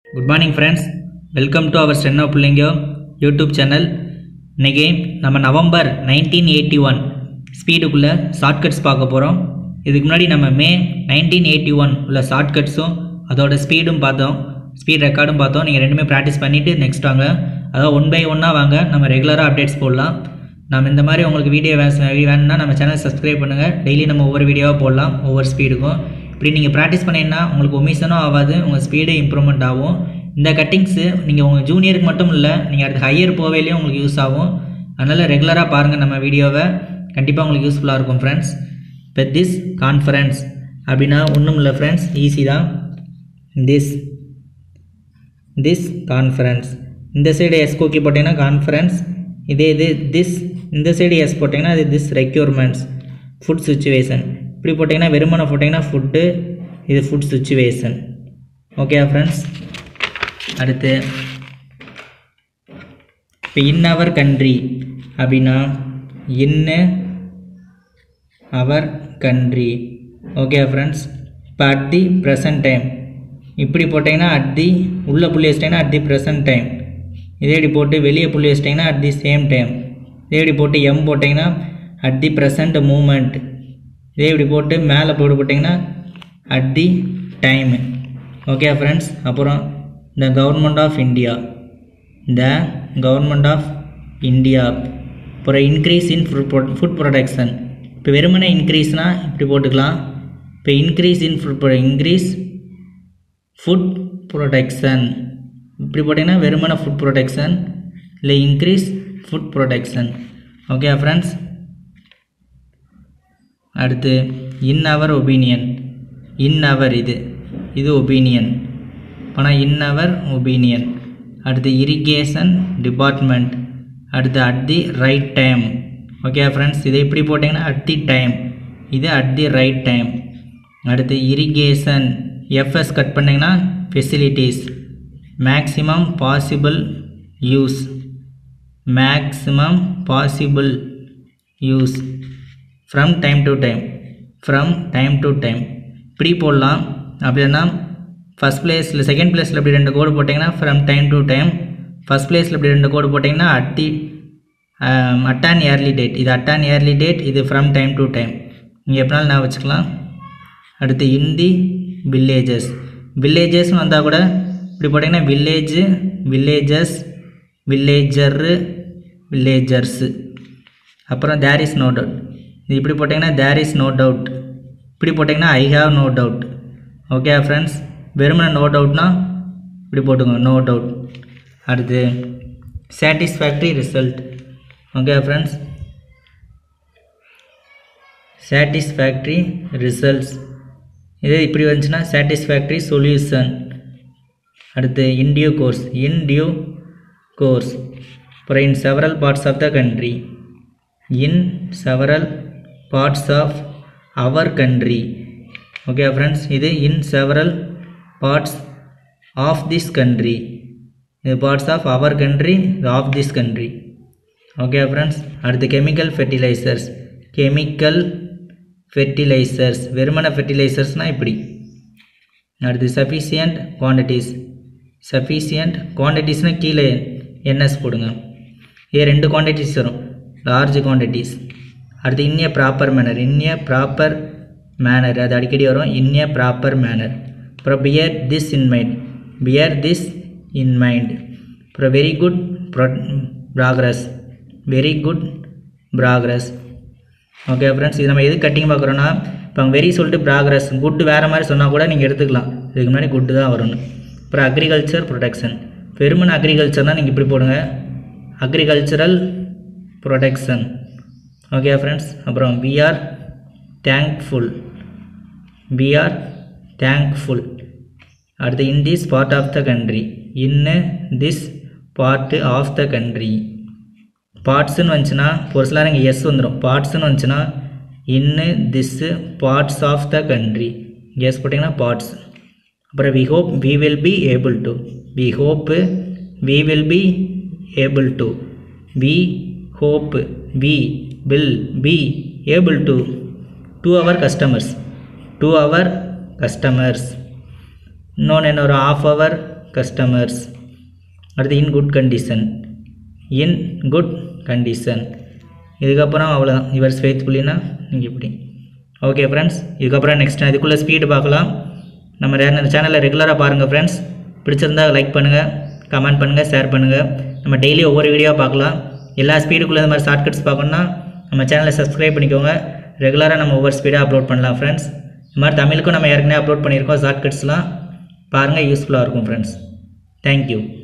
good morning friends welcome to our steno பிள்ளைங்கோ YouTube channel இன்றைக்கி நம்ம நவம்பர் நைன்டீன் எயிட்டி ஒன் ஸ்பீடுக்குள்ளே shortcuts பார்க்க போகிறோம் இதுக்கு முன்னாடி நம்ம மே நைன்டீன் எயிட்டி ஒன் உள்ள ஷார்ட்கட்ஸும் அதோட ஸ்பீடும் பார்த்தோம் ஸ்பீட் ரெக்கார்டும் பார்த்தோம் நீங்கள் ரெண்டுமே ப்ராக்டிஸ் பண்ணிவிட்டு நெக்ஸ்ட் வாங்க அதாவது ஒன் பை ஒன்னாக வாங்க நம்ம ரெகுலராக அப்டேட்ஸ் போடலாம் நம்ம இந்த மாதிரி உங்களுக்கு வீடியோ வே வேணும்னா நம்ம சேனல் சப்ஸ்கிரைப் பண்ணுங்கள் டெய்லி நம்ம ஒவ்வொரு வீடியோவாக போடலாம் ஒவ்வொரு ஸ்பீடுக்கும் இப்படி நீங்கள் ப்ராக்டிஸ் பண்ணீங்கன்னா உங்களுக்கு ஒமிஷனும் ஆகாது உங்கள் ஸ்பீடு இம்ப்ரூவ்மெண்ட் ஆகும் இந்த கட்டிங்ஸு நீங்கள் உங்கள் ஜூனியருக்கு மட்டும் இல்லை நீங்கள் அடுத்து ஹையர் போவேலையும் உங்களுக்கு யூஸ் ஆகும் அதனால் ரெகுலராக பாருங்கள் நம்ம வீடியோவை கண்டிப்பாக உங்களுக்கு யூஸ்ஃபுல்லாக இருக்கும் ஃப்ரெண்ட்ஸ் இப்போ திஸ் கான்ஃபரன்ஸ் அப்படின்னா ஒன்றும் இல்லை ஃப்ரெண்ட்ஸ் ஈஸி தான் திஸ் திஸ் கான்ஃபரன்ஸ் இந்த சைடு எஸ் கோக்கி போட்டிங்கன்னா கான்ஃபரன்ஸ் இதே இது திஸ் இந்த சைடு எஸ் போட்டிங்கன்னா அது திஸ் ரெக்யூர்மெண்ட்ஸ் ஃபுட் சுச்சுவேஷன் இப்படி போட்டிங்கன்னா வெறுமனை போட்டிங்கன்னா ஃபுட்டு இது ஃபுட் சுச்சுவேஷன் ஓகே ஃப்ரெண்ட்ஸ் அடுத்து இப்போ இன் அவர் கண்ட்ரி அப்படின்னா இன்னு அவர் கண்ட்ரி ஓகே ஃப்ரெண்ட்ஸ் இப்போ அட் தி ப்ரெசன்ட் டைம் இப்படி போட்டிங்கன்னா அட் தி உள்ள புள்ளி வச்சிட்டிங்கன்னா அட் தி ப்ரெசன்ட் டைம் இதே இப்படி போட்டு வெளியே புள்ளி வச்சிட்டிங்கன்னா அட் தி சேம் டைம் இதே இப்படி போட்டு எம் போட்டிங்கன்னா அட் தி ப்ரெசண்ட் மூமெண்ட் இதே இப்படி போட்டு மேலே போட்டு போட்டிங்கன்னா at the time okay friends அப்புறம் the government of India the government of India அப்புறம் increase in food food production இப்போ வெறுமனே இன்க்ரீஸ்னால் இப்படி போட்டுக்கலாம் இப்போ increase in food increase food production இப்படி போட்டிங்கன்னா வெறுமனே ஃபுட் ப்ரொடக்ஷன் இல்லை increase food production okay friends அடுத்து இன் அவர் ஒபீனியன் இன் அவர் இது இது ஒபீனியன் ஆனால் இன் அவர் ஒபீனியன் அடுத்து இரிகேஷன் டிபார்ட்மெண்ட் அடுத்து at the right time okay friends இதை இப்படி போட்டிங்கன்னா அட் தி டைம் இது அட் தி ரைட் டைம் அடுத்து இரிகேஷன் எஃப்எஸ் கட் பண்ணிங்கன்னா facilities maximum possible use maximum possible use from time to time from time to time இப்படி போடலாம் அப்படின்னா first பிளேஸில் செகண்ட் பிளேஸில் இப்படி ரெண்டு கோடு போட்டிங்கன்னா from time to time first பிளேஸில் இப்படி ரெண்டு கோடு போட்டிங்கன்னா at the at an early date இது அட்டான் இயர்லி டேட் இது ஃப்ரம் டைம் டு டைம் நீங்கள் எப்படினாலும் நான் வச்சுக்கலாம் அடுத்து இந்தி வில்லேஜஸ் வில்லேஜஸ்னு வந்தால் கூட இப்படி போட்டிங்கன்னா வில்லேஜு வில்லேஜஸ் வில்லேஜரு வில்லேஜர்ஸு அப்புறம் தேர் இஸ் நோ டவுட் இது இப்படி போட்டிங்கன்னா தேர் இஸ் நோ டவுட் இப்படி போட்டிங்கன்னா I have no doubt okay friends வெறுமனை நோ டவுட்னா இப்படி போட்டுக்கோங்க நோ டவுட் அடுத்து satisfactory result okay friends satisfactory results இதே இப்படி வந்துச்சுன்னா சாட்டிஸ்ஃபேக்ட்ரி சொல்யூஷன் அடுத்து இன்டியூ கோர்ஸ் இன்டியூ கோர்ஸ் அப்புறம் in several parts of the country in several parts of our country okay friends இது in several parts of this country இது parts of our country இது of this country okay friends அடுத்து chemical fertilisers chemical fertilisers வெறுமன ஃபெர்டிலைசர்ஸ்னால் இப்படி அடுத்து sufficient quantities sufficient குவான்டிட்டிஸ்னால் கீழே NS போடுங்க ஏ ரெண்டு குவான்டிட்டிஸ் வரும் லார்ஜ் குவான்டிட்டிஸ் அடுத்து in a proper manner in a proper manner அது அடிக்கடி வரும் இன்னிய ப்ராப்பர் மேனர் அப்புறம் bear this in mind bear this in mind அப்புறம் very good pro progress very good progress okay friends இது நம்ம எது கட்டிங் பார்க்குறோன்னா இப்போ வெரி சொல்லிட்டு ப்ராக்ரஸ் குட் வேறு மாதிரி சொன்னால் கூட நீங்கள் எடுத்துக்கலாம் இதுக்கு முன்னாடி குட்டு தான் வரணும் அப்புறம் அக்ரிகல்ச்சர் ப்ரொடெக்ஷன் வெறுமன அக்ரிகல்ச்சர்னால் நீங்கள் இப்படி போடுங்க அக்ரிகல்ச்சரல் ப்ரொடெக்ஷன் ஓகே ஃப்ரெண்ட்ஸ் அப்புறம் we are thankful we are thankful அடுத்து in this part of the country in this part of the country பார்ட்ஸுன்னு வந்துச்சுன்னா ஒரு சிலர் இங்கே எஸ் வந்துடும் பார்ட்ஸுன்னு வந்துச்சுன்னா in this parts of the country S போட்டிங்கன்னா பார்ட்ஸ் அப்புறம் we hope we will be able to we hope we will be able to we hope we will be able to to our customers to our customers இன்னொன்று என்ன ஒரு of our customers அடுத்து in good condition in good condition இதுக்கப்புறம் அவ்வளோதான் yours ஃபேத்ஃபுல்லினா நீங்கள் இப்படி okay friends இதுக்கப்புறம் நெக்ஸ்ட் இதுக்குள்ளே ஸ்பீடு பார்க்கலாம் நம்ம இந்த சேனலை ரெகுலராக பாருங்கள் ஃப்ரெண்ட்ஸ் பிடிச்சிருந்தா லைக் பண்ணுங்கள் கமெண்ட் பண்ணுங்கள் ஷேர் பண்ணுங்கள் நம்ம டெய்லி ஒவ்வொரு வீடியோவாக பார்க்கலாம் எல்லா ஸ்பீடுக்குள்ளே இந்த மாதிரி ஷார்ட்கட்ஸ் பார்க்கணுன்னா நம்ம சேனலை சப்ஸ்கிரைப் பண்ணிக்கோங்க ரெகுலராக நம்ம ஒவ்வொரு ஸ்பீடாக அப்லோட் பண்ணலாம் ஃப்ரெண்ட்ஸ் இந்த மாதிரி தமிழுக்கும் நம்ம ஏற்கனவே அப்லோட் பண்ணியிருக்கோம் ஷார்ட்கட்ஸ்லாம் பாருங்கள் யூஸ்ஃபுல்லாக இருக்கும் ஃப்ரெண்ட்ஸ் தேங்க்யூ